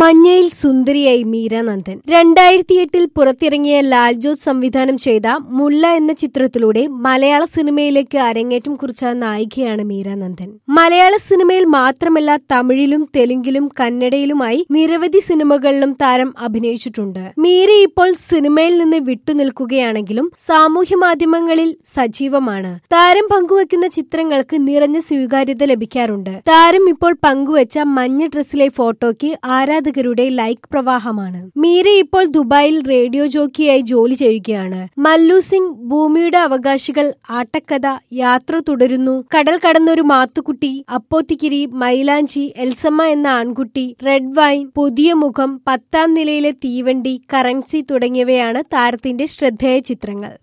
മഞ്ഞയിൽ സുന്ദരിയായി മീരാനന്ദൻ രണ്ടായിരത്തി എട്ടിൽ പുറത്തിറങ്ങിയ ലാൽജോത് സംവിധാനം ചെയ്ത മുല്ല എന്ന ചിത്രത്തിലൂടെ മലയാള സിനിമയിലേക്ക് അരങ്ങേറ്റം കുറിച്ച നായികയാണ് മീരാനന്ദൻ മലയാള സിനിമയിൽ മാത്രമല്ല തമിഴിലും തെലുങ്കിലും കന്നഡയിലുമായി നിരവധി സിനിമകളിലും താരം അഭിനയിച്ചിട്ടുണ്ട് മീര ഇപ്പോൾ സിനിമയിൽ നിന്ന് വിട്ടുനിൽക്കുകയാണെങ്കിലും സാമൂഹ്യ മാധ്യമങ്ങളിൽ സജീവമാണ് താരം പങ്കുവയ്ക്കുന്ന ചിത്രങ്ങൾക്ക് നിറഞ്ഞ സ്വീകാര്യത ലഭിക്കാറുണ്ട് താരം ഇപ്പോൾ പങ്കുവച്ച മഞ്ഞ ഡ്രസ്സിലെ ഫോട്ടോയ്ക്ക് ആരാധകരുടെ ലൈക്ക് പ്രവാഹമാണ് മീര ഇപ്പോൾ ദുബായിൽ റേഡിയോ ജോക്കിയായി ജോലി ചെയ്യുകയാണ് മല്ലു സിംഗ് ഭൂമിയുടെ അവകാശികൾ ആട്ടക്കഥ യാത്ര തുടരുന്നു കടൽ കടന്നൊരു മാത്തുക്കുട്ടി അപ്പോത്തിക്കിരി മൈലാഞ്ചി എൽസമ്മ എന്ന ആൺകുട്ടി റെഡ് വൈൻ പുതിയ മുഖം പത്താം നിലയിലെ തീവണ്ടി കറൻസി തുടങ്ങിയവയാണ് താരത്തിന്റെ ശ്രദ്ധേയ ചിത്രങ്ങൾ